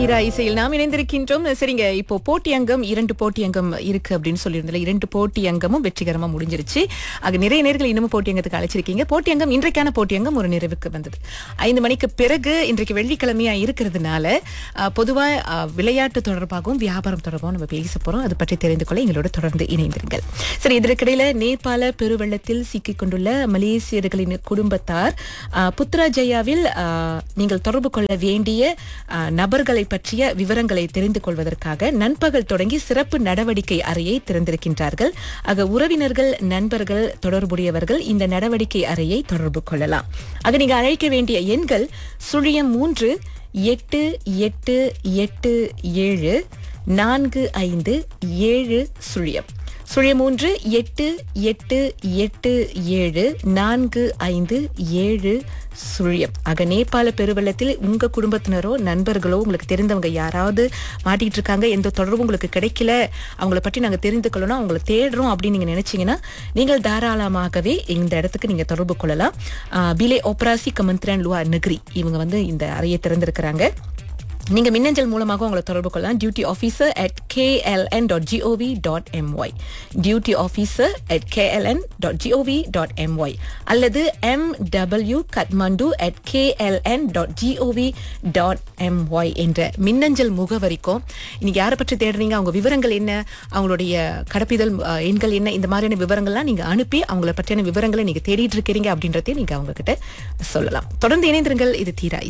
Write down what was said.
ஹீரா இசையில் நாம் இணைந்திருக்கின்றோம் சரிங்க இப்போ போட்டி அங்கம் இரண்டு போட்டி அங்கம் இருக்கு அப்படின்னு சொல்லியிருந்தல இரண்டு போட்டி அங்கமும் வெற்றிகரமா முடிஞ்சிருச்சு ஆக நிறைய நேர்கள் இன்னமும் போட்டி அங்கத்துக்கு அழைச்சிருக்கீங்க போட்டி அங்கம் இன்றைக்கான போட்டி அங்கம் ஒரு நிறைவுக்கு வந்தது ஐந்து மணிக்கு பிறகு இன்றைக்கு வெள்ளிக்கிழமையா இருக்கிறதுனால அஹ், பொதுவா அஹ், விளையாட்டு தொடர்பாகவும் வியாபாரம் தொடர்பாகவும் நம்ம பேச போறோம் அது பற்றி தெரிந்து கொள்ள எங்களோட தொடர்ந்து இணைந்திருங்கள் சரி இதற்கிடையில நேபாள பெருவெள்ளத்தில் சிக்கிக் கொண்டுள்ள மலேசியர்களின் குடும்பத்தார் அஹ், புத்ராஜயாவில் அஹ், நீங்கள் தொடர்பு கொள்ள வேண்டிய அஹ், நபர்களை பற்றிய விவரங்களை தெரிந்து கொள்வதற்காக நண்பகல் தொடங்கி சிறப்பு நடவடிக்கை அறையை திறந்திருக்கின்றார்கள் ஆக உறவினர்கள் நண்பர்கள் தொடர்புடையவர்கள் இந்த நடவடிக்கை அறையை தொடர்பு கொள்ளலாம் ஆக நீங்க அழைக்க வேண்டிய எண்கள் சுழியம் மூன்று எட்டு எட்டு எட்டு ஏழு நான்கு ஐந்து ஏழு சுழியம் சுழியம் மூன்று எட்டு எட்டு எட்டு ஏழு நான்கு ஐந்து ஏழு சுழியம் ஆக நேபாள பெருவெள்ளத்தில் உங்க குடும்பத்தினரோ நண்பர்களோ உங்களுக்கு தெரிந்தவங்க யாராவது மாட்டிட்டு இருக்காங்க எந்த தொடர்பும் உங்களுக்கு கிடைக்கல அவங்கள பற்றி நாங்க தெரிந்து கொள்ளணும் அவங்கள தேடுறோம் அப்படின்னு நீங்க நினைச்சீங்கன்னா நீங்கள் தாராளமாகவே இந்த இடத்துக்கு நீங்க தொடர்பு கொள்ளலாம் ஆஹ் பிலே ஒப்ராசி கமந்திரன் லுவா நகரி இவங்க வந்து இந்த அறையை திறந்திருக்கிறாங்க நீங்க மின்னஞ்சல் மூலமாக உங்களை தொடர்பு கொள்ளலாம் duty officer at K L N dot G O V dot M Y duty officer at K L N dot G O V dot M Y அல்லது M W Kathmandu at K L N dot G O V dot M Y என்ற மின்னஞ்சல் முகவரிக்கும் இன்னைக்கு யாரை பற்றி தேடுறீங்க அவங்க விவரங்கள் என்ன அவங்களுடைய கடப்பிதழ் அஹ், எண்கள் என்ன இந்த மாதிரியான விவரங்கள்லாம் நீங்க அனுப்பி அவங்கள பற்றியான விவரங்களை நீங்க தேடிட்டு இருக்கிறீங்க அப்படின்றதையும் நீங்க அவங்க கிட்ட சொல்லலாம் தொடர்ந்து இணைந்திருங்கள் இது தீரா இசை.